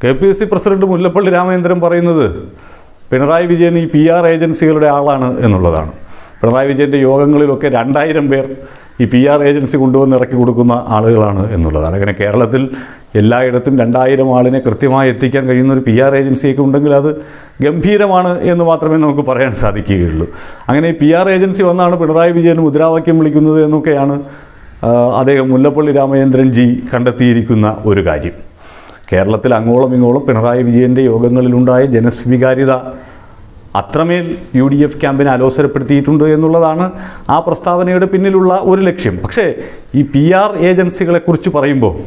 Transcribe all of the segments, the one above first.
K P S C president Mullappally Ramachandran പറയുന്നത് പിണറായി വിജയൻ ഈ P R ഏജൻസികളുടെ ആളാണ് എന്നുള്ളതാണ് പിണറായി വിജയൻ്റെ യോഗങ്ങളിലൊക്കെ രണ്ടായിരം പേർ ഈ പി ആർ ഏജൻസി കൊണ്ടുവന്ന് ഇറക്കി കൊടുക്കുന്ന ആളുകളാണ് എന്നുള്ളതാണ് അങ്ങനെ കേരളത്തിൽ എല്ലായിടത്തും രണ്ടായിരം ആളിനെ കൃത്യമായി എത്തിക്കാൻ കഴിയുന്ന ഒരു പി ആർ ഏജൻസിയൊക്കെ ഉണ്ടെങ്കിൽ അത് ഗംഭീരമാണ് എന്ന് മാത്രമേ നമുക്ക് പറയാൻ സാധിക്കുകയുള്ളൂ അങ്ങനെ ഈ പി ആർ ഏജൻസി വന്നാണ് പിണറായി വിജയൻ മുദ്രാവാക്യം വിളിക്കുന്നത് എന്നൊക്കെയാണ് ആ, അദ്ദേഹം മുല്ലപ്പള്ളി രാമചന്ദ്രൻ ജി കണ്ടെത്തിയിരിക്കുന്ന ഒരു കാര്യം കേരളത്തിൽ അങ്ങോളം ഇങ്ങോളം പിണറായി വിജയൻ്റെ യോഗങ്ങളിലുണ്ടായ ജനസ്വീകാര്യത അത്രമേൽ യു ഡി എഫ് ക്യാമ്പിനെ അലോസരപ്പെടുത്തിയിട്ടുണ്ട് എന്നുള്ളതാണ് ആ പ്രസ്താവനയുടെ പിന്നിലുള്ള ഒരു ലക്ഷ്യം പക്ഷേ ഈ പി ആർ ഏജൻസികളെക്കുറിച്ച് പറയുമ്പോൾ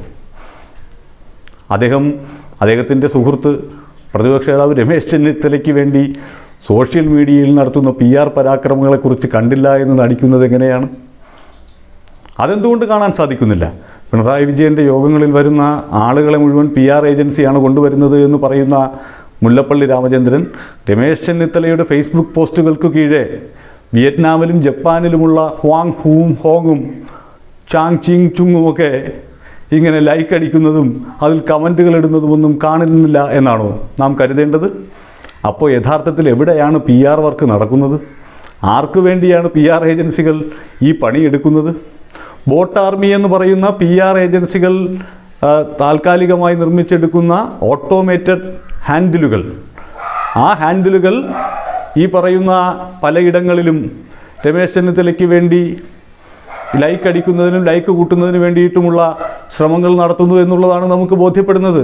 അദ്ദേഹം അദ്ദേഹത്തിൻ്റെ സുഹൃത്ത് പ്രതിപക്ഷ നേതാവ് രമേശ് ചെന്നിത്തലയ്ക്ക് വേണ്ടി സോഷ്യൽ മീഡിയയിൽ നടത്തുന്ന പി ആർ പരാക്രമങ്ങളെക്കുറിച്ച് കണ്ടില്ല എന്ന് നടിക്കുന്നത് എങ്ങനെയാണ് അതെന്തുകൊണ്ട് കാണാൻ സാധിക്കുന്നില്ല പിണറായി വിജയൻ്റെ യോഗങ്ങളിൽ വരുന്ന ആളുകളെ മുഴുവൻ പി ആർ ഏജൻസിയാണ് കൊണ്ടുവരുന്നത് എന്ന് പറയുന്ന മുല്ലപ്പള്ളി രാമചന്ദ്രൻ രമേശ് ചെന്നിത്തലയുടെ ഫേസ്ബുക്ക് പോസ്റ്റുകൾക്ക് കീഴെ വിയറ്റ്നാമിലും ജപ്പാനിലുമുള്ള ഹ്വാങ് ഹൂം ഹോങ്ങും ചാങ് ചിങ് ചുങ്ങുമൊക്കെ ഇങ്ങനെ ലൈക്ക് അടിക്കുന്നതും അതിൽ കമൻറ്റുകൾ ഇടുന്നതുമൊന്നും കാണുന്നില്ല എന്നാണോ നാം കരുതേണ്ടത് അപ്പോൾ യഥാർത്ഥത്തിൽ എവിടെയാണ് പി ആർ വർക്ക് നടക്കുന്നത് ആർക്കു വേണ്ടിയാണ് പി ആർ ഏജൻസികൾ ഈ പണിയെടുക്കുന്നത് ബോട്ട് ആർമി എന്ന് പറയുന്ന പി ആർ ഏജൻസികൾ ആ, താൽക്കാലികമായി നിർമ്മിച്ചെടുക്കുന്ന ഓട്ടോമേറ്റഡ് ഹാൻഡിലുകൾ ആ ഹാൻഡിലുകൾ ഈ പറയുന്ന പലയിടങ്ങളിലും രമേശ് ചെന്നിത്തലയ്ക്ക് വേണ്ടി ലൈക്ക് അടിക്കുന്നതിനും ലൈക്ക് കൂട്ടുന്നതിനും വേണ്ടിയിട്ടുമുള്ള ശ്രമങ്ങൾ നടത്തുന്നു എന്നുള്ളതാണ് നമുക്ക് ബോധ്യപ്പെടുന്നത്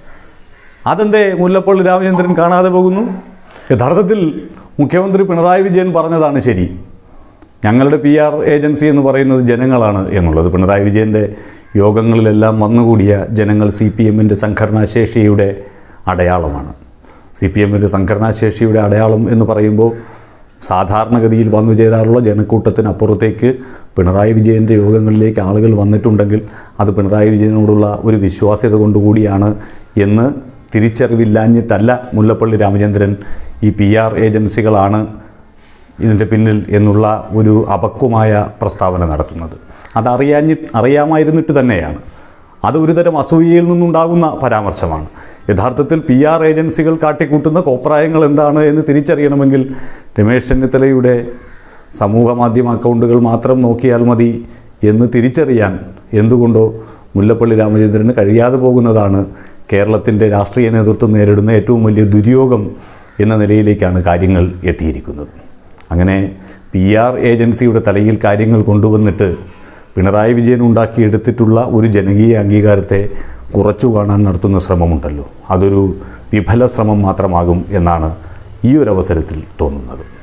അതെന്തേ മുല്ലപ്പള്ളി രാമചന്ദ്രൻ കാണാതെ പോകുന്നു യഥാർത്ഥത്തിൽ മുഖ്യമന്ത്രി പിണറായി വിജയൻ പറഞ്ഞതാണ് ശരി ഞങ്ങളുടെ പി ആർ ഏജൻസി എന്ന് പറയുന്നത് ജനങ്ങളാണ് എന്നുള്ളത് പിണറായി വിജയൻ്റെ യോഗങ്ങളിലെല്ലാം വന്നുകൂടിയ ജനങ്ങൾ സി പി എമ്മിൻ്റെ സംഘടനാശേഷിയുടെ അടയാളമാണ് സി പി എമ്മിൻ്റെ സംഘടനാശേഷിയുടെ അടയാളം എന്ന് പറയുമ്പോൾ സാധാരണഗതിയിൽ വന്നു ചേരാറുള്ള ജനക്കൂട്ടത്തിനപ്പുറത്തേക്ക് പിണറായി വിജയൻ്റെ യോഗങ്ങളിലേക്ക് ആളുകൾ വന്നിട്ടുണ്ടെങ്കിൽ അത് പിണറായി വിജയനോടുള്ള ഒരു വിശ്വാസ്യത കൊണ്ടുകൂടിയാണ് എന്ന് തിരിച്ചറിവില്ലാഞ്ഞിട്ടല്ല മുല്ലപ്പള്ളി രാമചന്ദ്രൻ ഈ പി ആർ ഏജൻസികളാണ് ഇതിൻ്റെ പിന്നിൽ എന്നുള്ള ഒരു അപക്വമായ പ്രസ്താവന നടത്തുന്നത് അതറിയാഞ്ഞി അറിയാമായിരുന്നിട്ട് തന്നെയാണ് അത് ഒരുതരം അസൂയയിൽ നിന്നുണ്ടാകുന്ന പരാമർശമാണ് യഥാർത്ഥത്തിൽ പി ആർ ഏജൻസികൾ കാട്ടിക്കൂട്ടുന്ന കോപ്രായങ്ങൾ എന്താണ് എന്ന് തിരിച്ചറിയണമെങ്കിൽ രമേശ് ചെന്നിത്തലയുടെ സമൂഹ മാധ്യമ അക്കൗണ്ടുകൾ മാത്രം നോക്കിയാൽ മതി എന്ന് തിരിച്ചറിയാൻ എന്തുകൊണ്ടോ മുല്ലപ്പള്ളി രാമചന്ദ്രന് കഴിയാതെ പോകുന്നതാണ് കേരളത്തിൻ്റെ രാഷ്ട്രീയ നേതൃത്വം നേരിടുന്ന ഏറ്റവും വലിയ ദുര്യോഗം എന്ന നിലയിലേക്കാണ് കാര്യങ്ങൾ എത്തിയിരിക്കുന്നത് അങ്ങനെ പി ആർ ഏജൻസിയുടെ തലയിൽ കാര്യങ്ങൾ കൊണ്ടുവന്നിട്ട് പിണറായി വിജയൻ ഉണ്ടാക്കിയെടുത്തിട്ടുള്ള ഒരു ജനകീയ അംഗീകാരത്തെ കുറച്ചു കാണാൻ നടത്തുന്ന ശ്രമമുണ്ടല്ലോ അതൊരു വിഫല ശ്രമം മാത്രമാകും എന്നാണ് ഈ ഒരു അവസരത്തിൽ തോന്നുന്നത്